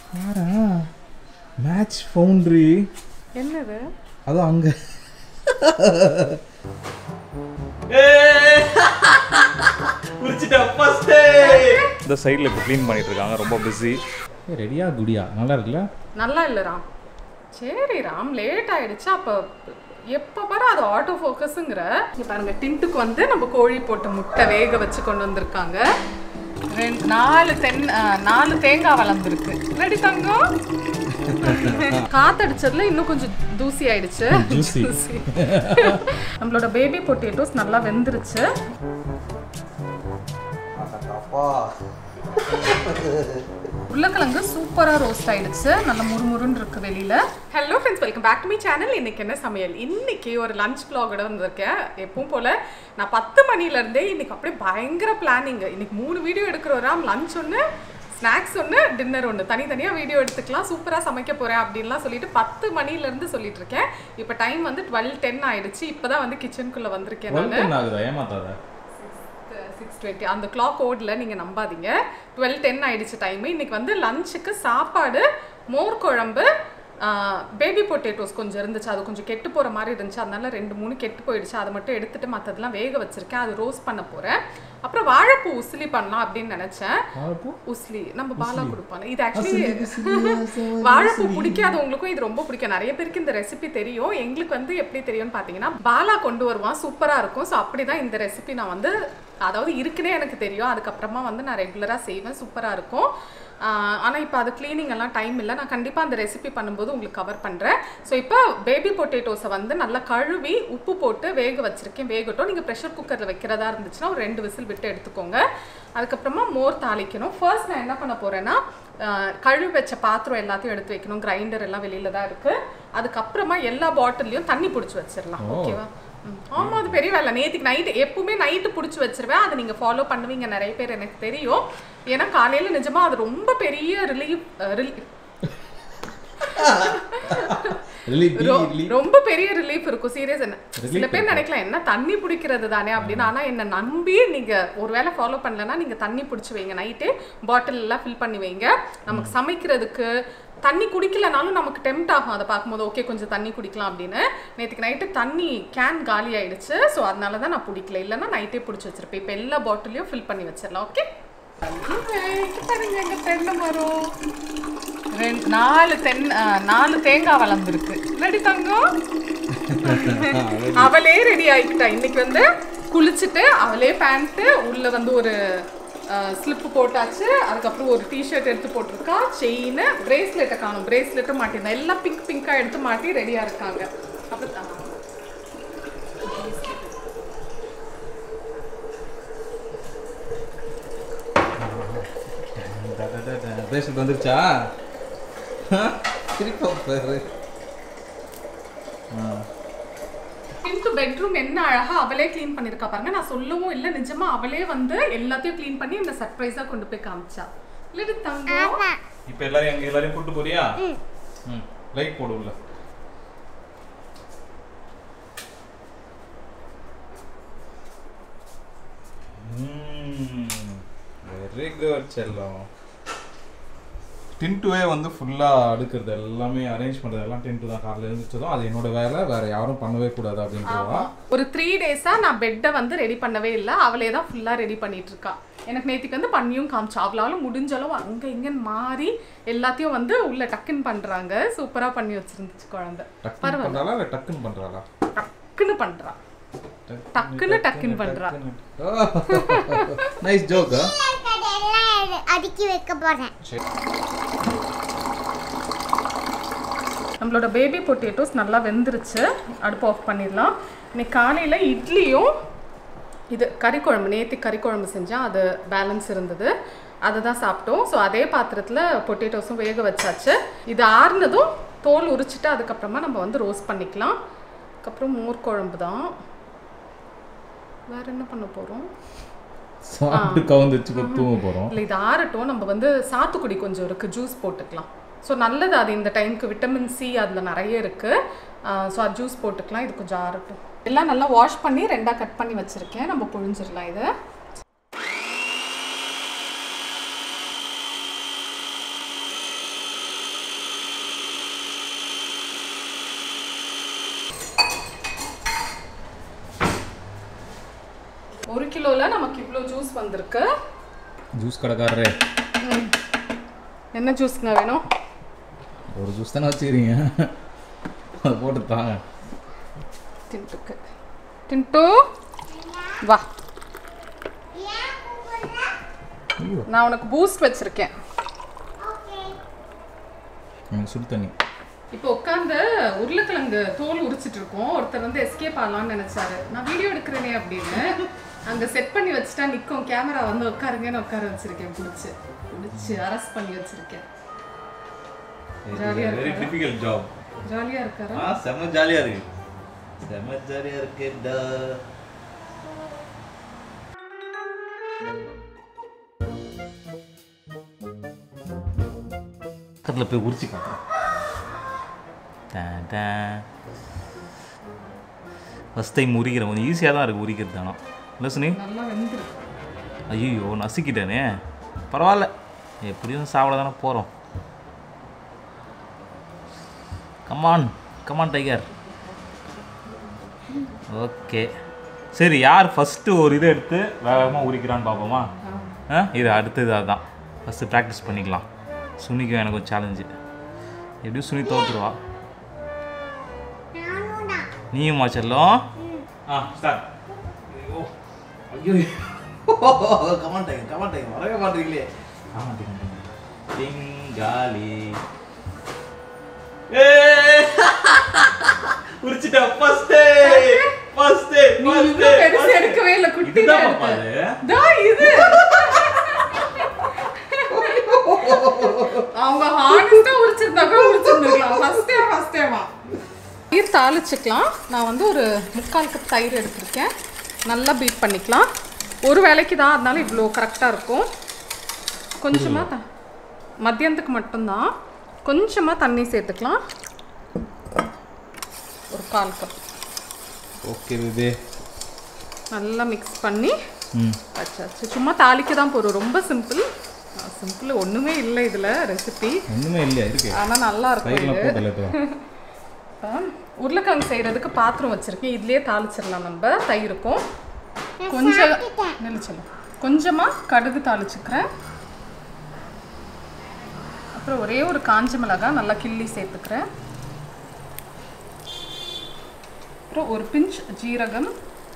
ஆடா match foundry என்னது அதுவும் அங்கே இந்த சைடில் இப்போ க்ளீன் பண்ணிட்டு இருக்காங்க ரொம்ப பிஸி ரெடியா குடியா நல்லா இருக்குல்ல நல்லா இல்லை ராம் சரி ராம் லேட் ஆயிடுச்சு அப்போ எப்போ பாரு அது ஆட்டோ ஃபோக்கஸுங்கிற இங்க பாருங்க டின்ட்டுக்கு வந்து நம்ம கோழி போட்ட முட்டை வேக வச்சு கொண்டு வந்திருக்காங்க ரெண்டு நாலு தென் ஆ, நாலு தேங்காய் வளர்ந்துருக்கு ரெடி தங்கம் காத்தடிச்சதுல இன்னும் கொஞ்சம் தூசி ஆயிடுச்சு Juicy. Juicy. நம்மளோட பேபி பொட்டேட்டோஸ் நல்லா வெந்துருச்சு உருளைக்கிழங்கு சூப்பராக ரோஸ்ட் ஆயிடுச்சு நல்ல முறுமுறுன்னு இருக்கு வெளியில hello friends welcome back to me channel இன்னைக்கு என்ன சமையல் இன்னைக்கு ஒரு லஞ்ச் vlogோட வந்திருக்கேன் எப்பவும் போல நான் பத்து மணில இருந்தே இன்னைக்கு அப்படியே பயங்கர பிளானிங் இன்னைக்கு மூணு வீடியோ எடுக்கிறோம் லஞ்ச் ஒன்று ஸ்நாக்ஸ் ஒன்று டின்னர் ஒன்று தனித்தனியாக வீடியோ எடுத்துக்கலாம் சூப்பராக சமைக்க போகிறேன் அப்படின்லாம் சொல்லிட்டு பத்து மணிலேருந்து சொல்லிட்டு இருக்கேன் இப்போ டைம் வந்து டுவெல் டென் ஆயிடுச்சு இப்போ தான் வந்து கிச்சனுக்குள்ளே வந்திருக்கேன் நான் வெல்கம் ஆகுதா ஏமாத்தாத சிக்ஸ் டுவெண்ட்டி அந்த கிளாக் ஓடில் நீங்கள் நம்பாதீங்க டுவெல் டென் ஆயிடுச்சு டைமு இன்னைக்கு வந்து லஞ்சுக்கு சாப்பாடு மோர் குழம்பு பேபி பொட்டேட்டோஸ் கொஞ்சம் இருந்துச்சு அது கொஞ்சம் கெட்டு போகிற மாதிரி இருந்துச்சு அதனால ரெண்டு மூணு கெட்டு போயிடுச்சு அதை மட்டும் எடுத்துட்டு மற்றதெல்லாம் வேக வச்சிருக்கேன் அது ரோஸ்ட் பண்ண போகிறேன் அப்புறம் வாழைப்பூ உசிலி பண்ணலாம் அப்படின்னு நினச்சேன் வாழைப்பூ உஸ்லி நம்ம பாலா கொடுப்பாங்க இது ஆக்சுவலி வாழைப்பூ பிடிக்காதவங்களுக்கும் இது ரொம்ப பிடிக்கும் நிறைய பேருக்கு இந்த ரெசிபி தெரியும் எங்களுக்கு வந்து எப்படி தெரியும்னு பார்த்தீங்கன்னா பாலா கொண்டு வருவான் சூப்பராக இருக்கும் ஸோ அப்படி தான் இந்த ரெசிபி நான் வந்து அதாவது இருக்குன்னே எனக்கு தெரியும் அதுக்கப்புறமா வந்து நான் ரெகுலராக செய்வேன் சூப்பராக இருக்கும் ஆனால் இப்போ அது க்ளீனிங் எல்லாம் டைம் இல்லை நான் கண்டிப்பாக அந்த ரெசிபி பண்ணும்போது உங்களுக்கு கவர் பண்ணுறேன் ஸோ இப்போ பேபி பொட்டேட்டோஸை வந்து நல்லா கழுவி உப்பு போட்டு வேக வச்சிருக்கேன் வேகட்டும் நீங்கள் ப்ரெஷர் குக்கரில் வைக்கிறதா இருந்துச்சுன்னா ஒரு ரெண்டு விசில் விட்டு எடுத்துக்கோங்க அதுக்கப்புறமா மோர் தாளிக்கணும் ஃபர்ஸ்ட் நான் என்ன பண்ண போகிறேன்னா கழுவி வச்ச பாத்திரம் எல்லாத்தையும் எடுத்து வைக்கணும் கிரைண்டர் எல்லாம் வெளியில தான் இருக்கு அதுக்கப்புறமா எல்லா பாட்டில்லையும் தண்ணி பிடிச்சி வச்சிடலாம் ஓகேவா ம். ஆமா அது பெரிய வேலை நேற்றுக்கு நைட்டு எப்பவுமே நைட்டு பிடிச்சி வச்சிருவேன் அதை நீங்கள் ஃபாலோ பண்ணுவீங்க நிறைய பேர் எனக்கு தெரியும் ஏன்னா காலையில் நிஜமா அது ரொம்ப பெரிய ரிலீஃப் ரிலீஃப் ரிலீஃப் ரொ- ரொம்ப பெரிய ரிலீஃப் இருக்கும் சீரியஸ் என்ன சில பேர் நினைக்கலாம் என்ன தண்ணி பிடிக்கிறது தானே அப்படின்னு ஆனா என்ன நம்பி நீங்க ஒருவேளை ஃபாலோ பண்ணலன்னா நீங்க தண்ணி பிடிச்சி வைங்க நைட்டு பாட்டில் எல்லாம் ஃபில் பண்ணி வைங்க நமக்கு சமைக்கிறதுக்கு தண்ணி குடிக்கலனாலும் நமக்கு டெம்ட் ஆகும் அதை பார்க்கும்போது ஓகே கொஞ்சம் தண்ணி குடிக்கலாம் அப்படின்னு நேற்றுக்கு நைட்டு தண்ணி கேன் காலி ஆயிடுச்சு ஸோ அதனால தான் நான் பிடிக்கல இல்லைன்னா நைட்டே பிடிச்சி வச்சிருப்பேன் இப்போ எல்லா பாட்டிலையும் ஃபில் பண்ணி வச்சிடலாம் ஓகே பாருங்க எங்க தென்னை மரம் ரெண்டு நாலு தென் ஆ, நாலு தேங்காய் வளர்ந்துருக்கு ரெடி தங்கம் அவளே ரெடி ஆகிக்கிட்டா இன்னைக்கு வந்து குளிச்சுட்டு அவளே பேண்ட்டு உள்ள வந்து ஒரு ஸ்லிப்பு போட்டாச்சு அதுக்கப்புறம் ஒரு டிஷர்ட் எடுத்து போட்டிருக்கா செயின் பிரேஸ்லெட்டை காணும் பிரேஸ்லெட்டும் மாட்டிருந்தா எல்லாம் பிங்க் பிங்காக எடுத்து மாட்டி ரெடியாக இருக்காங்க அப்புறம் பிரேஸ்லெட் வந்துருச்சா திருப்பி பாரு ஆ பிங்க் பெட்ரூம் என்ன அழகா அவளே க்ளீன் பண்ணிருக்கா பாருங்க நான் சொல்லவும் இல்லை நிஜமா அவளே வந்து எல்லாத்தையும் க்ளீன் பண்ணி இந்த சர்ப்ரைஸா கொண்டு போய் காமிச்சா இல்லடி தங்கம் இப்போ எல்லாரையும் அங்கே எல்லாரையும் கூட்டு போறியா ம் லைட் போடு உள்ள வெரி குட் செல்லம் டின்ட்டுவே வந்து ஃபுல்லாக அடுக்கிறது எல்லாமே அரேஞ்ச் பண்ணுறது எல்லாம் டின்ட்டு தான் காலையில் எழுந்திரிச்சதும் அது என்னோட வேலை வேற யாரும் பண்ணவே கூடாது அப்படின்றவா ஒரு த்ரீ டேஸா நான் பெட்டை வந்து ரெடி பண்ணவே இல்லை அவளே தான் ஃபுல்லா ரெடி பண்ணிட்டு இருக்கா எனக்கு நேத்திக்கு வந்து பண்ணியும் காமிச்சா அவளால முடிஞ்ச அளவு அங்க இங்கன்னு மாறி எல்லாத்தையும் வந்து உள்ள டக்குன்னு பண்றாங்க சூப்பரா பண்ணி வச்சிருந்துச்சு குழந்தை டக்குன்னு பண்ணுறாளா இல்லை டக்குன்னு பண்ணுறாளா டக்குன்னு பண்றா டக்குன்னு டக்குன்னு பண்றா நைஸ் ஜோக் கடையெல்லாம் அடுக்கி வைக்க போறேன் நம்மளோட பேபி பொட்டேட்டோஸ் நல்லா வெந்துருச்சு அடுப்பு ஆஃப் பண்ணிடலாம் இன்னைக்கு காலையில் இட்லியும் இது கறிக்குழம்பு நேற்று கறிக்குழம்பு செஞ்சேன் அது பேலன்ஸ் இருந்தது அதை தான் சாப்பிட்டோம் ஸோ அதே பாத்திரத்தில் பொட்டேட்டோஸும் வேக வச்சாச்சு இது ஆறுனதும் தோல் உரிச்சிட்டு அதுக்கப்புறமா நம்ம வந்து ரோஸ்ட் பண்ணிக்கலாம் அதுக்கப்புறம் மோர் குழம்பு தான் வேற என்ன பண்ண போகிறோம் சாப்பிட்டு கவுந்துச்சு தூங்க போகிறோம் இல்லை இது ஆறட்டும் நம்ம வந்து சாத்துக்குடி கொஞ்சம் இருக்குது ஜூஸ் போட்டுக்கலாம் ஸோ நல்லது அது இந்த டைமுக்கு விட்டமின் சி அதில் நிறைய இருக்குது ஸோ அது ஜூஸ் போட்டுக்கலாம் இது கொஞ்சம் ஆறட்டும் எல்லாம் நல்லா வாஷ் பண்ணி ரெண்டாக கட் பண்ணி வச்சுருக்கேன் நம்ம புழிஞ்சிடலாம் இதை கிலோவில் நமக்கு இவ்வளோ ஜூஸ் வந்திருக்கு ஜூஸ் கடைக்காரரே என்ன ஜூஸ்ங்க வேணும் ஒரு ஜூஸ் தானே வச்சுக்கிறீங்க அதை போட்டு தாங்க டின்ட்டுக்கு டின்ட்டு வா ஐயோ நான் உனக்கு பூஸ்ட் வச்சிருக்கேன் எனக்கு சுடு தண்ணி இப்போ உட்காந்து உருளைக்கிழங்கு தோல் உரிச்சிட்டு இருக்கோம் ஒருத்தர் வந்து எஸ்கேப் ஆகலாம்னு நினைச்சாரு நான் வீடியோ எடுக்கிறேனே அப்படின்னு அங்க செட் பண்ணி வச்சுட்டா நிக்கும் கேமரா வந்து உட்காருங்கன்னு உட்கார வச்சிருக்கேன் பிடிச்சி பிடிச்சி அரெஸ்ட் பண்ணி வச்சிருக்கேன் ஜாலியா வெரி இருக்கா டிபிக்கல் ஜாப் ஜாலியா இருக்காரா ஆ செம்ம ஜாலியா இருக்கு செம்ம ஜாலியா இருக்குடா பக்கத்தில் போய் உரிச்சு காட்டுறேன் ஃபஸ்ட் டைம் உரிக்கிறேன் கொஞ்சம் ஈஸியாக தான் இருக்குது உரிக்கிறது ஆனால் இல்லை சுனி நல்லா வெந்திருக்கு ஐயோ நசுக்கிட்டேனே பரவாயில்ல எப்படியும் சாப்பிட தானே போகிறோம் கமான் கமான் டைகர் ஓகே சரி யார் ஃபஸ்ட்டு ஒரு இதை எடுத்து வேகமாக உரிக்கிறான்னு பார்ப்போமா ஆ இது அடுத்தது அதுதான் ஃபஸ்ட்டு ப்ராக்டிஸ் பண்ணிக்கலாம் சுனிக்கும் எனக்கு ஒரு சேலஞ்சு எப்படியும் சுனி தோத்துருவா நீயும் செல்லம் ஆ ஸ்டார்ட் ஐயோ ஐயோ கமான் டைம் கமான் டைம் வரவே மாட்டீங்களே ஆமா டிங் டிங்காலி ஏ உரிச்சிட்டா ஃபர்ஸ்ட் டே ஃபர்ஸ்ட் டே நீ இவ்வளவு பெருசு எடுக்கவே இல்ல குட்டி இதுதான் தான் பாப்பா எடுத்த. அது தா இது அவங்க ஹானஸ்டா உரிச்சிருந்தாங்க உரிச்சிருந்துக்கலாம் ஃபர்ஸ்ட் டைம் ஃபர்ஸ்ட் டைமா தயிர் தாளிச்சுக்கலாம் நான் வந்து ஒரு முக்கால் கப் தயிர் எடுத்திருக்கேன் நல்லா பீட் பண்ணிக்கலாம் ஒரு வேலைக்கு தான் அதனால இவ்வளோ கரெக்டாக இருக்கும் கொஞ்சமாக த மத்தியானத்துக்கு மட்டும்தான் கொஞ்சமாக தண்ணி சேர்த்துக்கலாம் ஒரு கால் கப் ஓகே பேபி நல்லா மிக்ஸ் பண்ணி ம் வச்சாச்சு சும்மா தாளிக்க தான் போகிறோம் ரொம்ப சிம்பிள் சிம்பிள் ஒன்றுமே இல்லை இதில் ரெசிபி ஒன்றுமே இல்லையா இருக்கு ஆனால் நல்லா இருக்கும் தயிர்லாம் இது போட்டல இப்போ இப்போ உருளைக்கிழங்கு செய்கிறதுக்கு பாத்திரம் வச்சுருக்கேன் இதுலேயே தாளிச்சிடலாம் நம்ம தயிருக்கும் கொஞ்சம் நிலச்சலாம் கொஞ்சமாக கடுகு தாளிச்சுக்கிறேன் அப்புறம் ஒரே ஒரு காஞ்ச மிளகாய் நல்லா கிள்ளி சேர்த்துக்கிறேன் அப்புறம் ஒரு பிஞ்ச் ஜீரகம்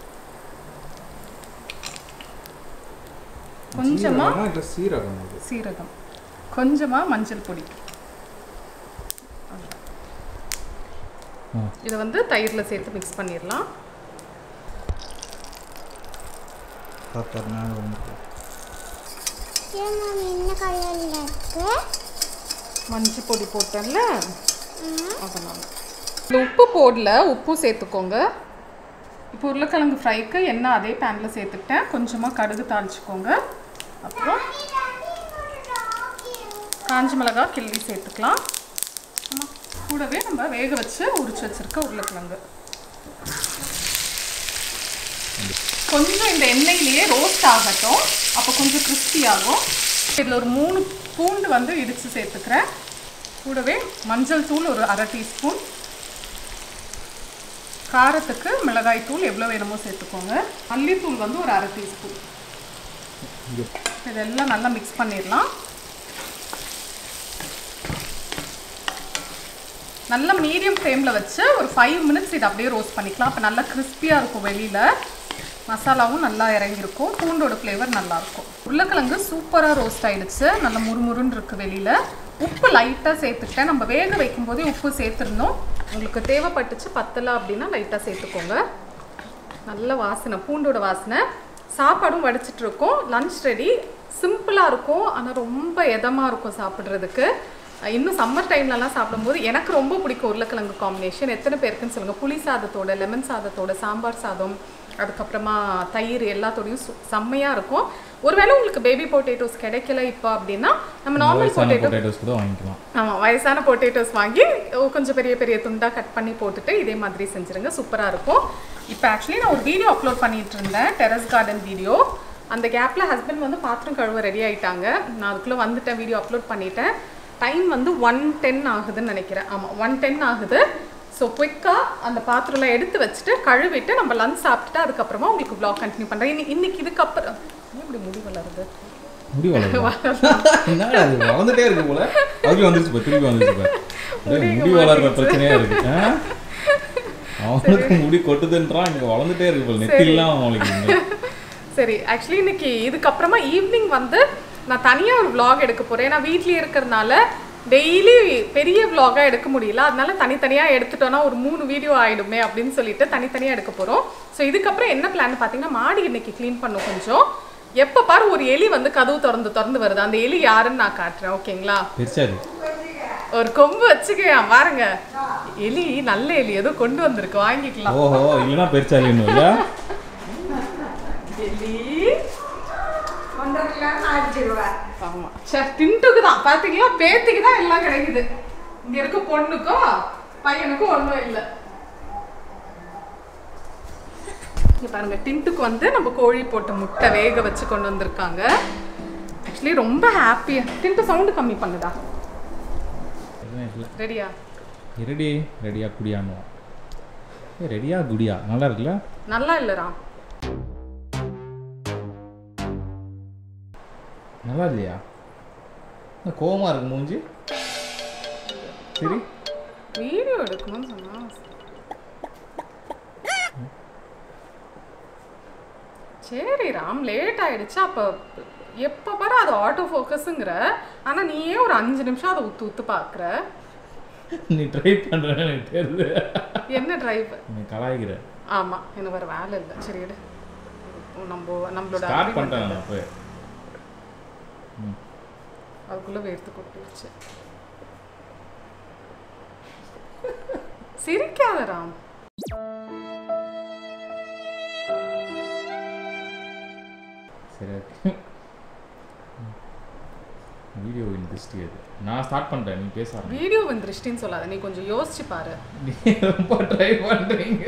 கொஞ்சமா ஜீரகமா இல்லை சீரகம் அது சீரகம் கொஞ்சமாக மஞ்சள் பொடி ஆ. இதை வந்து தயிரில் சேர்த்து மிக்ஸ் பண்ணிடலாம் பார்த்தா என்ன கலர்ல இருக்கு மஞ்சள் பொடி போட்டேன்ல அதனால இந்த உப்பு போடல உப்பு சேர்த்துக்கோங்க இப்போ உருளைக்கிழங்கு ஃப்ரைக்கு எண்ணெய் அதே பேனில் சேர்த்துக்கிட்டேன் கொஞ்சமாக கடுகு தாளிச்சுக்கோங்க அப்புறம் காஞ்ச மிளகாய் கிள்ளி சேர்த்துக்கலாம் ஆமா, கூடவே நம்ம வேக வச்சு உரிச்சு வச்சிருக்க உருளைக்கிழங்கு கொஞ்சம் இந்த எண்ணெயிலேயே ரோஸ்ட் ஆகட்டும் அப்போ கொஞ்சம் crispy ஆகும் இதில் ஒரு மூணு பூண்டு வந்து இடித்து சேர்த்துக்கிறேன் கூடவே மஞ்சள் தூள் ஒரு அரை டீஸ்பூன் காரத்துக்கு மிளகாய் தூள் எவ்வளோ வேணுமோ சேர்த்துக்கோங்க மல்லித்தூள் வந்து ஒரு அரை டீஸ்பூன் இதெல்லாம் நல்லா மிக்ஸ் பண்ணிடலாம் நல்ல மீடியம் ஃப்ளேமில் வச்சு ஒரு ஃபைவ் மினிட்ஸ் இதை அப்படியே ரோஸ்ட் பண்ணிக்கலாம் அப்போ நல்லா கிறிஸ்பியாக இருக்கும் வெளியில் மசாலாவும் நல்லா இறங்கியிருக்கும் பூண்டோட ஃப்ளேவர் நல்லாயிருக்கும் உருளைக்கிழங்கு சூப்பராக ரோஸ்ட் ஆயிடுச்சு நல்லா முறுமுறுன்னு இருக்குது வெளியில் உப்பு லைட்டாக சேர்த்துக்கிட்டேன் நம்ம வேக வைக்கும்போதே உப்பு சேர்த்துருந்தோம் உங்களுக்கு தேவைப்பட்டுச்சு பத்தலை அப்படின்னா லைட்டாக சேர்த்துக்கோங்க நல்ல வாசனை பூண்டோட வாசனை சாப்பாடும் வடிச்சிட்டு இருக்கோம் லஞ்ச் ரெடி சிம்பிளாக இருக்கும் ஆனால் ரொம்ப எதமாக இருக்கும் சாப்பிட்றதுக்கு அஹ் இன்னும் சம்மர் டைம்லலாம் சாப்பிடும்போது எனக்கு ரொம்ப பிடிக்கும் உருளைக்கிழங்கு காம்பினேஷன் எத்தனை பேருக்குன்னு சொல்லுங்கள் புளி சாதத்தோட லெமன் சாதத்தோட சாம்பார் சாதம் அதுக்கப்புறமா தயிர் எல்லாத்தோடையும் சு- செம்மையா இருக்கும் ஒருவேளை உங்களுக்கு பேபி பொட்டேட்டோஸ் கிடைக்கல இப்போ அப்படின்னா நம்ம நார்மல் வயசான பொட்டேட்டோ பொட்டேட்டோஸ் கூட வாங்கிக்கலாம் ஆமாம் வயசான பொட்டேட்டோஸ் வாங்கி ஓ, கொஞ்சம் பெரிய பெரிய துண்டாக கட் பண்ணி போட்டுட்டு இதே மாதிரி செஞ்சுருங்க சூப்பராக இருக்கும் இப்போ ஆக்சுவலி நான் ஒரு வீடியோ அப்லோட் பண்ணிட்டு இருந்தேன் டெரஸ் கார்டன் வீடியோ அந்த கேப்பில் ஹஸ்பண்ட் வந்து பாத்திரம் கழுவ ரெடி ஆயிட்டாங்க நான் அதுக்குள்ளே வந்துட்டேன் வீடியோ அப்லோட் பண்ணிட்டேன் டைம் வந்து ஒன் டென் ஆகுதுன்னு நினைக்கிறேன் ஆமாம் ஒன் டென் ஆகுது ஸோ குயிக்காக அந்த பாத்திரம்லாம் எடுத்து வச்சுட்டு கழுவிட்டு நம்ம லஞ்ச் சாப்பிட்டுட்டு அதுக்கப்புறமா உங்களுக்கு vlog கண்டினியூ பண்ணுறேன் இன்னி இன்னைக்கு இதுக்கப்புறம் ஏன் இப்படி முடி வளருது முடி வளருது என்ன அது வளர்ந்துட்டே இருக்கு போல அதுக்கு வந்துருச்சு பாரு, திருப்பி வந்துருச்சு பாரு. அப்படியே முடி வளர்ற பிரச்சனையா இருக்கு ஆ? அவனுக்கு முடி கொட்டுதுன்றான் இங்க வளர்ந்துட்டே இருக்கு போல நெத்திலாம் அவங்களுக்கு சரி ஆக்சுவலி இன்னைக்கு இதுக்கப்புறமா ஈவினிங் வந்து நான் தனியாக ஒரு vlog எடுக்க போகிறேன் ஏன்னா வீட்லேயே இருக்கிறதுனால டெய்லி பெரிய vlog-ஆ எடுக்க முடியல அதனால தனித்தனியாக எடுத்துட்டோன்னா ஒரு மூணு வீடியோ ஆயிடுமே அப்படின்னு சொல்லிட்டு தனித்தனியாக எடுக்க போகிறோம் ஸோ இதுக்கப்புறம் என்ன பிளான் பார்த்தீங்கன்னா மாடி இன்னைக்கு க்ளீன் பண்ணும் கொஞ்சம் எப்போ பாரு ஒரு எலி வந்து கதவு திறந்து திறந்து வருது அந்த எலி யாருன்னு நான் காட்டுறேன் ஓகேங்களா பெருசாரு ஒரு கொம்பு வச்சுக்கையான் பாருங்க எலி நல்ல எலி ஏதோ கொண்டு வந்திருக்கு வாங்கிக்கலாம் ஓஹோ இல்லைன்னா பெருசாலி இன்னும் இல்ல எலி ஆமா சரி டின்ட்டுக்கு தான் பாத்தீங்களா பேத்திக்கு தான் எல்லாம் கிடைக்குது இங்க இருக்க பொண்ணுக்கும் பையனுக்கும் ஒண்ணும் இல்ல இங்க பாருங்க டின்ட்டுக்கு வந்து நம்ம கோழி போட்ட முட்டை வேக வச்சு கொண்டு வந்திருக்காங்க ஆக்சுவலி ரொம்ப ஹாப்பியா டின்ட்டு சவுண்டு கம்மி பண்ணுதா இல்லை ரெடியா ரெடி ரெடியா குடியானுவோம் ஏ ரெடியா குடியா நல்லா இருக்குல்ல நல்லா இல்லரா நல்லா இல்லையா என்ன கோவமா இருக்கு மூஞ்சி சரி வீடியோ எடுக்கணும்னு சொன்னா சரி ராம் லேட் ஆயிடுச்சு அப்போ எப்போ பாரு அது ஆட்டோ ஃபோக்கஸுங்கிற ஆனால் நீயே ஒரு அஞ்சு நிமிஷம் அதை உத்து உத்து பார்க்குற நீ ட்ரை பண்றேன்னு எனக்கு தெரியுது என்ன டிரைவ் நீ கலாய்க்கிற ஆமாம் எனக்கு வேறு வேலை இல்லை சரி எடு நம்ம நம்மளோட ஸ்டார்ட் agreement பண்ணிட்டேன் இது. நான் அப்போ அதுக்குள்ளே வேர்த்து கொட்டிடுச்சு சிரிக்காத ராம் சரி ஓகே வீடியோ இன்ட்ரெஸ்டி அது நான் ஸ்டார்ட் பண்ணிட்டேன் நீ பேச ஆரம்பி. வீடியோ திருஷ்டின்னு சொல்லாத நீ கொஞ்சம் யோசிச்சு பாரு நீ ரொம்ப ட்ரை பண்றீங்க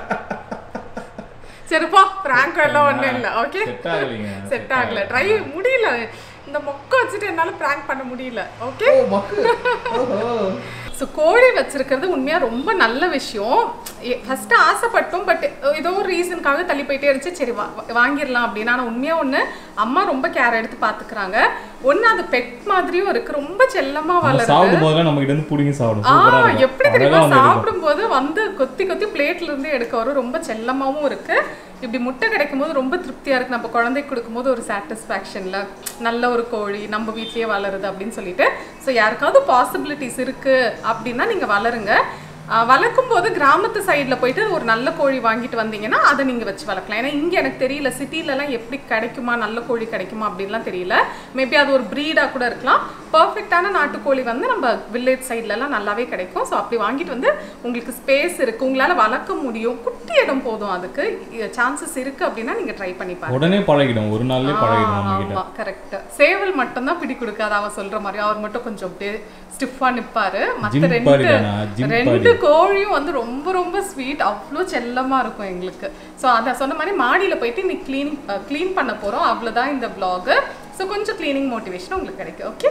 சரிப்பா பிராங்க் எல்லாம் ஒன்றும் இல்லை ஓகே செட் ஆகலைங்க செட் ஆகல ட்ரை முடியல இந்த மொக்க வச்சுட்டு என்னால பிராங்க் பண்ண முடியல ஓகே ஓ மக்கு ஓஹோ ஸோ கோழி வச்சிருக்கிறது உண்மையாக ரொம்ப நல்ல விஷயம் ஃபஸ்ட்டு ஆசைப்பட்டோம் பட் ஏதோ ஒரு ரீசனுக்காக தள்ளி போயிட்டே இருந்துச்சு சரி வா வாங்கிடலாம் அப்படின்னு ஆனால் உண்மையாக ஒன்று அம்மா ரொம்ப கேர் எடுத்து பார்த்துக்கிறாங்க ஒன்று அது பெட் மாதிரியும் இருக்கு ரொம்ப செல்லமாக வளருது சாப்பிடும் போதெல்லாம் நம்ம கிட்ட இருந்து புடிங்கி சாப்பிடும் ஆ சூப்பரா இருக்கும் எப்படி அழகா தெரியுமா வந்து இருக்கும். சாப்பிடும்போது வந்து கொத்தி கொத்தி பிளேட்ல இருந்து எடுக்க வரும் ரொம்ப செல்லமாவும் இருக்கு இப்படி முட்டை கிடைக்கும் போது ரொம்ப திருப்தியா இருக்கு நம்ம குழந்தைக்கு கொடுக்கும்போது ஒரு சாட்டிஸ்ஃபேக்ஷன்ல நல்ல ஒரு கோழி நம்ம வீட்லயே வளருது அப்படின்னு சொல்லிட்டு ஸோ யாருக்காவது பாசிபிலிட்டிஸ் இருக்கு அப்படின்னா நீங்க வளருங்க ஆஹ் வளர்க்கும் போது கிராமத்து சைடில் போயிட்டு ஒரு நல்ல கோழி வாங்கிட்டு வந்தீங்கன்னா அதை நீங்கள் வச்சு வளர்க்கலாம் ஏன்னா இங்கே எனக்கு தெரியல சிட்டிலலாம் எப்படி கிடைக்குமா நல்ல கோழி கிடைக்குமா அப்படின்லாம் தெரியல மேபி அது ஒரு ப்ரீடாக கூட இருக்கலாம் பர்ஃபெக்டான நாட்டுக்கோழி வந்து நம்ம வில்லேஜ் சைட்லலாம் நல்லாவே கிடைக்கும் ஸோ அப்படி வாங்கிட்டு வந்து உங்களுக்கு ஸ்பேஸ் இருக்குது உங்களால் வளர்க்க முடியும் குட்டி இடம் போதும் அதுக்கு சான்சஸ் இருக்குது அப்படின்னா நீங்கள் ட்ரை பண்ணி பாருங்க உடனே பழகிடும் ஒரு நாள்லயே பழகிடும் நம்ம கிட்ட ஆமா கரெக்ட் சேவல் மட்டும் தான் பிடி கொடுக்காது அவ சொல்ற மாதிரி அவர் மட்டும் கொஞ்சம் அப்படியே ஸ்டிஃபா நிப்பாரு மத்த Gym ரெண்டு party தானா? Gym ரெண்டு கோழியும் வந்து ரொம்ப ரொம்ப ஸ்வீட் அவ்வளோ செல்லமா இருக்கும் எங்களுக்கு ஸோ அதை சொன்ன மாதிரி மாடியில போயிட்டு இன்னைக்கு க்ளீன் க்ளீன் பண்ண போறோம் அவ்வளவுதான் இந்த vlog ஸோ கொஞ்சம் க்ளீனிங் மோட்டிவேஷன் உங்களுக்கு கிடைக்கும் ஓகே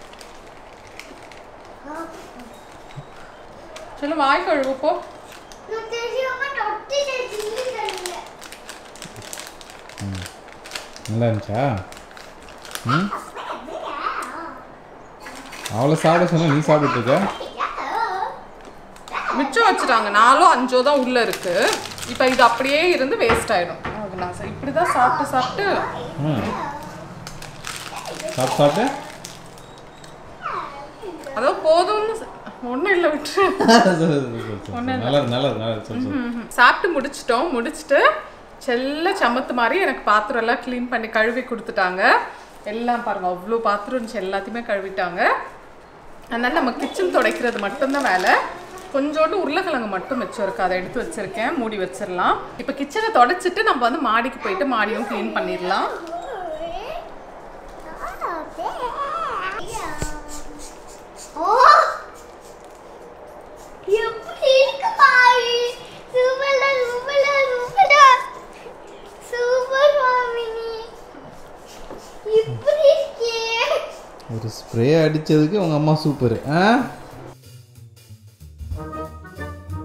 சொல்லு வாய் கழுவு போ நான் தெரியாம தொட்டிட்டேன் சில்லி கல்லுல. நல்லா இருந்துச்சா ம் அவளை சாப்பிட சொன்னா நீ சாப்பிட்டு இருக்க மிச்சம் வச்சுட்டாங்க நாலோ அஞ்சோ தான் உள்ள இருக்கு இப்போ இது அப்படியே இருந்து வேஸ்ட் ஆயிடும் அது நான் சரி இப்படி தான் சாப்பிட்டு சாப்பிட்டு ம் சாப்பிட்டு சாப்பிட்டு அதாவது போதும்னு ஒன்றும் இல்லை விட்டு சொல்லு, சொல்லு, சொல்லு, சொல்லு. நல்லா இருக்கு, நல்லா இருக்கு, நல்லா இருக்கு. சொல்லு, சொல்லு. ம்ஹும். சாப்பிட்டு முடிச்சிட்டோம் முடிச்சிட்டு செல்ல சமத்து மாதிரி எனக்கு பாத்திரம் எல்லாம் க்ளீன் பண்ணி கழுவி கொடுத்துட்டாங்க எல்லாம் பாருங்க அவ்வளோ பாத்திரம் இருந்துச்சு எல்லாத்தையுமே கழுவிட்டாங்க அதனால நம்ம கிச்சன் துடைக்கிறது மட்டும்தான் வேலை கொஞ்சோண்டு உருளைக்கிழங்கு மட்டும் மிச்சம் இருக்கு அதை எடுத்து வச்சிருக்கேன் மூடி வச்சிடலாம் இப்போ கிச்சனை தொடச்சிட்டு நம்ம வந்து மாடிக்கு போயிட்டு மாடியும் க்ளீன் பண்ணிடலாம் ஓ எப்படி இருக்கு பாரு சூப்பர்ல சூப்பர்ல சூப்பர்ல சூப்பர் மாமினி இப்படி இருக்கே ஒரு ஸ்ப்ரே அடிச்சதுக்கு உங்க அம்மா சூப்பர் ஆ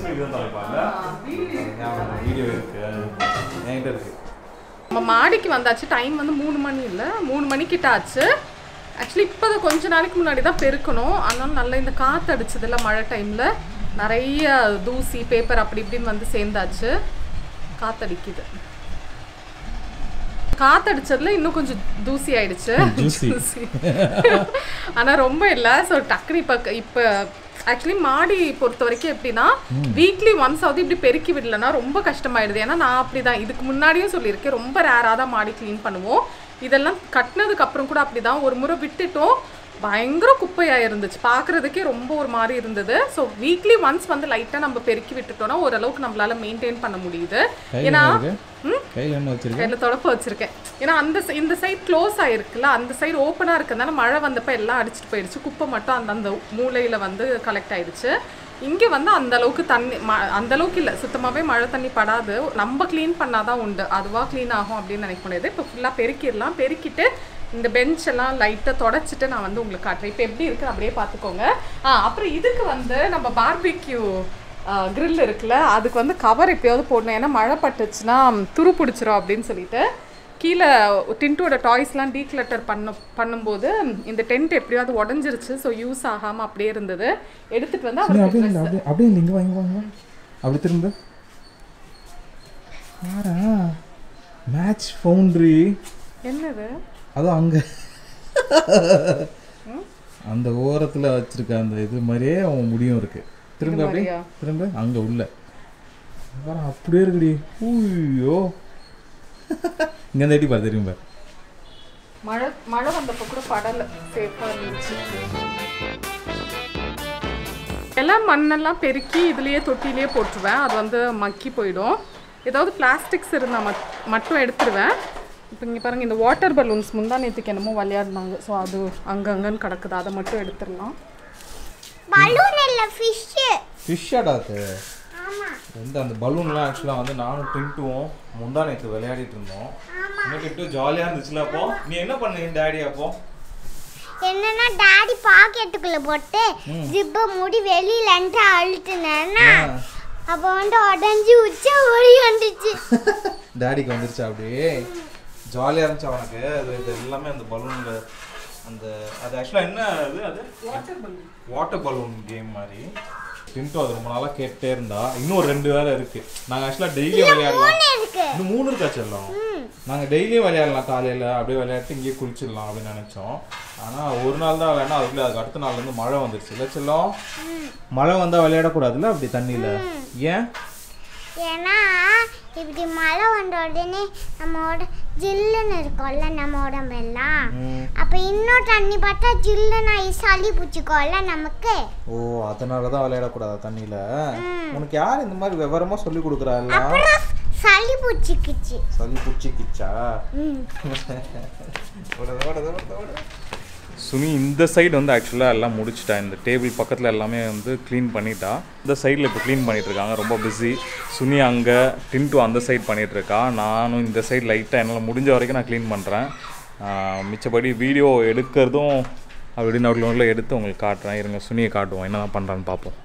வயசுல இதுதான் தலைப்பாங்க வீடியோ இருக்கு என்கிட்ட இருக்கு நம்ம மாடிக்கு வந்தாச்சு டைம் வந்து மூணு மணி இல்லை மூணு மணிக்கிட்ட ஆச்சு ஆக்சுவலி இப்போ தான் கொஞ்ச நாளைக்கு முன்னாடி தான் பெருக்கணும் அதனால நல்லா இந்த காற்று அடிச்சதுல மழை டைமில் நிறைய தூசி பேப்பர் அப்படி இப்படின்னு வந்து சேர்ந்தாச்சு காத்தடிக்குது காத்தடிச்சதுல இன்னும் கொஞ்சம் தூசி ஆயிடுச்சு Juicy. தூசி ஆனா ரொம்ப இல்ல ஸோ டக்குனு இப்போ இப்போ ஆக்சுவலி மாடி பொறுத்த வரைக்கும் எப்படின்னா வீக்லி ஒன்ஸ் ஆகுது இப்படி பெருக்கி விடலன்னா ரொம்ப கஷ்டமாயிடுது ஏன்னா நான் அப்படிதான் இதுக்கு முன்னாடியும் சொல்லியிருக்கேன் ரொம்ப ரேராக தான் மாடி க்ளீன் பண்ணுவோம் இதெல்லாம் கட்டினதுக்கு அப்புறம் கூட அப்படிதான் ஒரு முறை விட்டுட்டோம் பயங்கர குப்பையா இருந்துச்சு பார்க்கறதுக்கே ரொம்ப ஒரு மாதிரி இருந்தது ஸோ வீக்லி ஒன்ஸ் வந்து லைட்டாக நம்ம பெருக்கி விட்டுட்டோம்னா ஓரளவுக்கு நம்மளால மெயின்டைன் பண்ண முடியுது கையில் ஏன்னா என்ன இருக்கு கையில் என்ன வச்சிருக்க கையில் தொடப்ப வச்சிருக்கேன் ஏன்னா அந்த side- இந்த சைடு க்ளோஸ் ஆயிருக்குல்ல அந்த சைடு ஓப்பனாக இருக்கிறதுனால மழை வந்தப்ப எல்லாம் அடிச்சிட்டு போயிடுச்சு குப்பை மட்டும் அந்த அந்த மூலையில வந்து கலெக்ட் ஆயிடுச்சு இங்கே வந்து அந்த அளவுக்கு தண்ணி ம அந்த அளவுக்கு இல்லை சுத்தமாகவே மழை தண்ணி படாது நம்ம க்ளீன் பண்ணாதான் உண்டு அதுவாக க்ளீன் ஆகும் அப்படின்னு நினைக்க முடியாது இப்போ ஃபுல்லாக பெருக்கிடலாம் பெருக்கிட்டு இந்த பெஞ்ச் எல்லாம் லைட்டாக தொடச்சிட்டு நான் வந்து உங்களுக்கு காட்டுறேன் இப்போ எப்படி இருக்கு அப்படியே பார்த்துக்கோங்க ஆ அப்புறம் இதுக்கு வந்து நம்ம பார்பிக்யூ grill இருக்குல்ல அதுக்கு வந்து கவர் எப்பயாவது போடணும் ஏன்னா மழை பட்டுச்சுன்னா துரு பிடிச்சிரும் அப்படின்னு சொல்லிட்டு கீழே டின்ட்டோட டாய்ஸ்லாம் டீக்ளட்டர் பண்ண பண்ணும்போது இந்த டென்ட் எப்படியாவது உடஞ்சிருச்சு ஸோ யூஸ் ஆகாமல் அப்படியே இருந்தது எடுத்துட்டு வந்து சரி, அவருக்கு அப்படியே இல்லை அப்படியே அப்படியே இல்லை இங்கே வாங்கி வாங்க அப்படி திரும்ப ஆரா மேட்ச் ஃபவுண்ட்ரி என்னது அதுவும் அங்கே அந்த ஓரத்தில் வச்சிருக்க அந்த இது மாதிரியே அவன் முடியும் இருக்கு திரும்ப இது அப்படியே மாதிரியா? திரும்ப அங்கே உள்ள பாரு, அப்படியே இருக்குடி ஐயோ இங்கே எட்டி பாரு திரும்ப மழை மழை வந்தப்போ கூட படலை சேஃபாக இருந்துச்சு எல்லாம் மண்ணெல்லாம் பெருக்கி இதுலயே தொட்டிலேயே போட்டுருவேன் அது வந்து மக்கி போயிடும் ஏதாவது பிளாஸ்டிக்ஸ் இருந்தால் மட் மட்டும் எடுத்துருவேன் இப்போ இங்கே பாருங்க இந்த வாட்டர் பலூன்ஸ் முந்தா நேற்றுக்கு என்னமோ விளையாடினாங்க ஸோ அது அங்கங்கன்னு கிடக்குது அதை மட்டும் எடுத்துடலாம் பலூன் இல்ல ஃபிஷ் ஃபிஷ்ஷாடா அது ஆமா வந்து அந்த பலூன்லாம் ஆக்சுவலாக வந்து நானும் டின்ட்டுவும் முந்தா நேற்று விளையாடிட்டு இருந்தோம் இன்னும் டின்ட்டு ஜாலியாக இருந்துச்சுல அப்போ நீ என்ன பண்ணீங்க டேடி அப்போ என்னன்னா டாடி பாக்கெட்டுக்குள்ள போட்டு ஜிப்ப மூடி வெளியிலன்ட்டு அழுத்துனேன்னா அப்போ வந்து உடஞ்சி உச்சா ஓடி வந்துச்சு டேடிக்கு வந்துருச்சா அப்படியே ஜாலியாக இருந்துச்சு அவனுக்கு அது இது எல்லாமே அந்த பலூனில் அந்த அது ஆக்சுவலாக என்ன அது அது water balloon water balloon game மாதிரி டின்ட்டு அது ரொம்ப நாளாக கேட்டே இருந்தா இன்னும் ஒரு ரெண்டு வேலை இருக்கு நாங்கள் ஆக்சுவலாக டெய்லியும் விளையாடலாம் இருக்கு இன்னும் மூணு இருக்கா செல்லம் நாங்கள் டெய்லியும் விளையாடலாம் காலையில் அப்படியே விளையாட்டு இங்கேயே குளிச்சிடலாம் அப்படின்னு நினச்சோம் ஆனால் ஒரு நாள் தான் விளையாடணும் அதுக்குள்ளே அதுக்கு அடுத்த நாள்லேருந்து மழை வந்துருச்சு இல்லை செல்லம் மழை வந்தால் விளையாடக்கூடாதுல்ல அப்படி தண்ணியில் ஏன் ஏன்னா இப்படி மழை வந்த உடனே நம்மோட ஜில்லுன்னு இருக்கும்ல நம்ம உடம்பெல்லாம் ம். அப்ப இன்னும் தண்ணி பார்த்தா ஜில்லுன்னு ஆகி சளி பிடிச்சிக்கோல்ல நமக்கு ஓ அதனால தான் விளையாடக்கூடாதா தண்ணியில் உனக்கு யார் இந்த மாதிரி விவரமாக சொல்லி கொடுக்குறா எல்லாம் அப்புறம் சளி பிடிச்சிக்கிச்சு சளி பிடிச்சிக்கிச்சா ம் ஓடுது, ஓடுது, ஓடுது, ஓடுது. சுனி இந்த சைடு வந்து ஆக்சுவலாக எல்லாம் முடிச்சிட்டா இந்த டேபிள் பக்கத்தில் எல்லாமே வந்து க்ளீன் பண்ணிட்டா இந்த சைடில் இப்போ க்ளீன் பண்ணிட்டு இருக்காங்க ரொம்ப பிஸி சுனி அங்கே டின்ட்டு அந்த சைடு பண்ணிட்டு இருக்கா நானும் இந்த சைடு லைட்டாக என்னால் முடிஞ்ச வரைக்கும் நான் க்ளீன் பண்ணுறேன் மிச்சபடி வீடியோ எடுக்கிறதும் அப்படி நடுவில் நடுவில் எடுத்து உங்களுக்கு காட்டுறேன் இருங்க சுனியை காட்டுவோம் என்ன தான் பண்ணுறான்னு பார்ப்போம்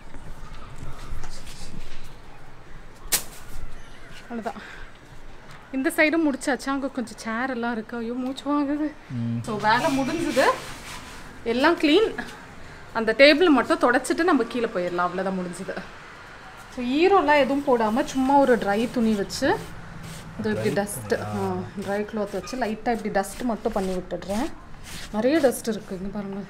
அவ்வளோதான் இந்த சைடும் முடிச்சாச்சு அங்கே கொஞ்சம் சேர் எல்லாம் இருக்கு ஐயோ மூச்சு வாங்குது ஸோ வேலை முடிஞ்சுது எல்லாம் க்ளீன் அந்த டேபிள் மட்டும் தொடச்சிட்டு நம்ம கீழே போயிடலாம் அவ்வளோதான் முடிஞ்சுது ஸோ ஈரம்லாம் எதுவும் போடாமல் சும்மா ஒரு ட்ரை துணி வச்சு இது இப்படி டஸ்ட்டு ட்ரை க்ளாத் வச்சு லைட்டாக இப்படி டஸ்ட் மட்டும் பண்ணி விட்டுடுறேன் நிறைய டஸ்ட் இருக்குது இங்கே பாருங்க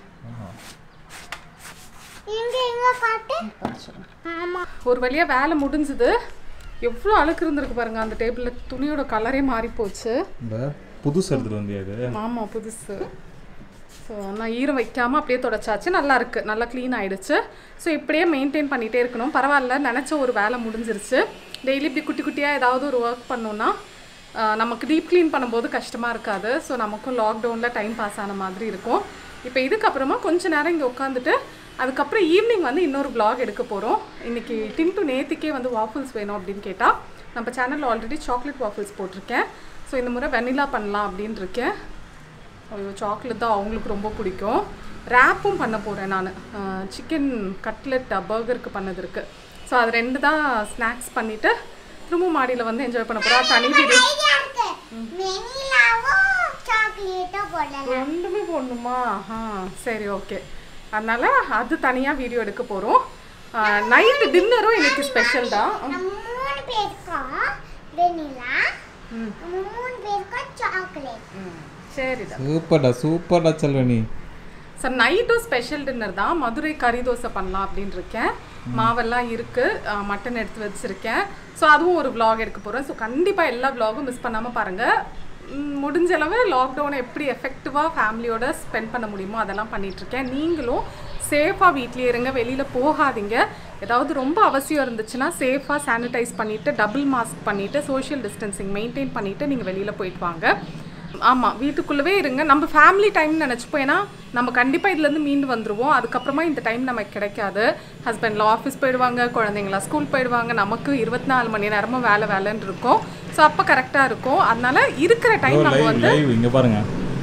இங்க எங்க காட்டு காமிச்சிடுறேன். ஆமா ஒரு வழியாக வேலை முடிஞ்சுது எவ்வளோ அழுக்கு இருந்திருக்கு பாருங்க அந்த டேபிளில் துணியோட கலரே மாறி போச்சு இந்த புதுசு எடுத்துட்டு வந்தியா இது ஆமாம் புதுசு ஸோ நான் ஈரம் வைக்காமல் அப்படியே தொடச்சாச்சு நல்லா இருக்கு நல்லா க்ளீன் ஆயிடுச்சு ஸோ இப்படியே மெயின்டைன் பண்ணிகிட்டே இருக்கணும் பரவாயில்ல நினச்ச ஒரு வேலை முடிஞ்சிருச்சு டெய்லி இப்படி குட்டி குட்டியாக ஏதாவது ஒரு ஒர்க் பண்ணோன்னா ஆஹ், நமக்கு டீப் க்ளீன் பண்ணும்போது கஷ்டமாக இருக்காது ஸோ நமக்கும் லாக்டவுனில் டைம் பாஸ் ஆன மாதிரி இருக்கும் இப்போ இதுக்கப்புறமா கொஞ்ச நேரம் இங்கே உட்காந்துட்டு அதுக்கப்புறம் ஈவினிங் வந்து இன்னொரு vlog எடுக்க போகிறோம் இன்னைக்கு டின்ட்டு நேத்திக்கே வந்து வாஃபிள்ஸ் வேணும் அப்படின்னு கேட்டால் நம்ம சேனலில் ஆல்ரெடி சாக்லேட் வாஃபிள்ஸ் போட்டிருக்கேன் ஸோ இந்த முறை வெனிலா பண்ணலாம் அப்படின்னு இருக்கேன் ஐயோ சாக்லேட் தான் அவங்களுக்கு ரொம்ப பிடிக்கும் ரேப்பும் பண்ண போகிறேன் நான் சிக்கன் கட்லெட் பர்கருக்கு பண்ணது இருக்கு ஸோ அது ரெண்டு தான் ஸ்நாக்ஸ் பண்ணிவிட்டு திரும்ப மாடியில் வந்து என்ஜாய் பண்ண போகிறோம் தனி வீடியோ ஐடியா இருக்கு வெனிலாவும் சாக்லேட்டும் போடலாம் ரெண்டுமே போடணுமா ஆ சரி ஓகே அதனால அது தனியாக வீடியோ எடுக்க போகிறோம் நைட்டு டின்னரும் இன்னைக்கு ஸ்பெஷல் தான் நம்ம மூணு பேருக்கும் வெனிலா ம். நம்ம மூணு பேருக்கும் சாக்லேட் ம் சரிடா சூப்பர்டா சூப்பர்டா செல்வனி சார் நைட்டும் ஸ்பெஷல் டின்னர் தான் மதுரை கறி தோசை பண்ணலாம் அப்படின்னு இருக்கேன் மாவெல்லாம் இருக்கு அஹ், மட்டன் எடுத்து வச்சிருக்கேன் ஸோ அதுவும் ஒரு vlog எடுக்க போகிறேன் ஸோ கண்டிப்பாக எல்லா vlogகும் மிஸ் பண்ணாமல் பாருங்கள் ம், முடிஞ்ச அளவு லாக்டவுனை எப்படி எஃபெக்டிவாக ஃபேமிலியோட ஸ்பெண்ட் பண்ண முடியுமோ அதெல்லாம் பண்ணிட்டு இருக்கேன் நீங்களும் சேஃபாக வீட்லேயே இருங்க வெளியில் போகாதீங்க ஏதாவது ரொம்ப அவசியம் இருந்துச்சுன்னா சேஃபாக சானிடைஸ் பண்ணிவிட்டு டபுள் மாஸ்க் பண்ணிவிட்டு சோஷியல் டிஸ்டன்சிங் மெயின்டைன் பண்ணிவிட்டு நீங்கள் வெளியில் போயிட்டு வாங்க ஆமாம் வீட்டுக்குள்ளவே இருங்க நம்ம ஃபேமிலி டைம்னு நினச்சிப்போம் ஏன்னா நம்ம கண்டிப்பாக இதுலேருந்து மீண்டு வந்துடுவோம் அதுக்கப்புறமா இந்த டைம் நமக்கு கிடைக்காது ஹஸ்பண்ட்லாம் ஆஃபீஸ் போயிடுவாங்க குழந்தைங்களாம் ஸ்கூல் போயிடுவாங்க நமக்கு இருபத்தி நாலு மணி நேரமும் வேலை வேலைன்னு இருக்கும் ஸோ அப்போ கரெக்டாக இருக்கும் அதனால இருக்கிற டைம் நம்ம லைவ் வந்து லைவ் இங்க பாருங்க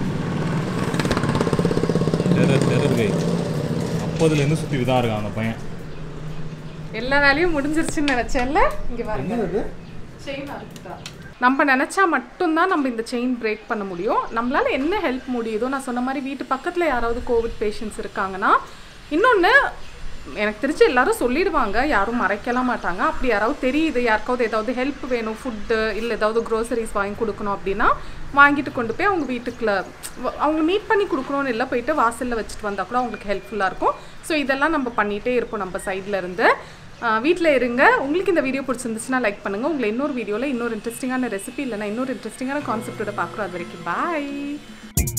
டெரர் டெரர் கை அப்போதுலேருந்து சுற்றிட்டு தான் இருக்கான் அந்த பையன் எல்லா வேலையும் முடிஞ்சிருச்சுன்னு நினச்சேன்ல இங்கே பாருங்க செயின் அறுத்துட்டா நம்ம நினச்சா மட்டும்தான் நம்ம இந்த செயின் பிரேக் பண்ண முடியும் நம்மளால என்ன ஹெல்ப் முடியுதோ நான் சொன்ன மாதிரி வீட்டு பக்கத்தில் யாராவது கோவிட் பேஷண்ட்ஸ் இருக்காங்கன்னா இன்னொன்று எனக்கு தெரிஞ்சு எல்லாரும் சொல்லிடுவாங்க யாரும் மறைக்கலாம் மாட்டாங்க அப்படி யாராவது தெரியுது யாருக்காவது ஏதாவது ஹெல்ப் வேணும் ஃபுட்டு இல்லை ஏதாவது க்ரோசரிஸ் வாங்கி கொடுக்கணும் அப்படின்னா வாங்கிட்டு கொண்டு போய் அவங்க வீட்டுக்குள்ள வ- அவங்க மீட் பண்ணி கொடுக்கணும்னு இல்லை போயிட்டு வாசலில் வச்சுட்டு வந்தால் கூட அவங்களுக்கு ஹெல்ப்ஃபுல்லாக இருக்கும் ஸோ இதெல்லாம் நம்ம பண்ணிகிட்டே இருப்போம் நம்ம சைடில் இருந்து வீட்டில் இருங்க உங்களுக்கு இந்த வீடியோ பிடிச்சிருந்துச்சுன்னா லைக் பண்ணுங்கள் உங்களை இன்னொரு வீடியோவில் இன்னொரு இன்ட்ரெஸ்டிங்கான ரெசிபி இல்லைன்னா இன்னொரு இன்ட்ரெஸ்டிங்கான கான்செப்டோட பார்க்குறோம் அது வரைக்கும் பாய்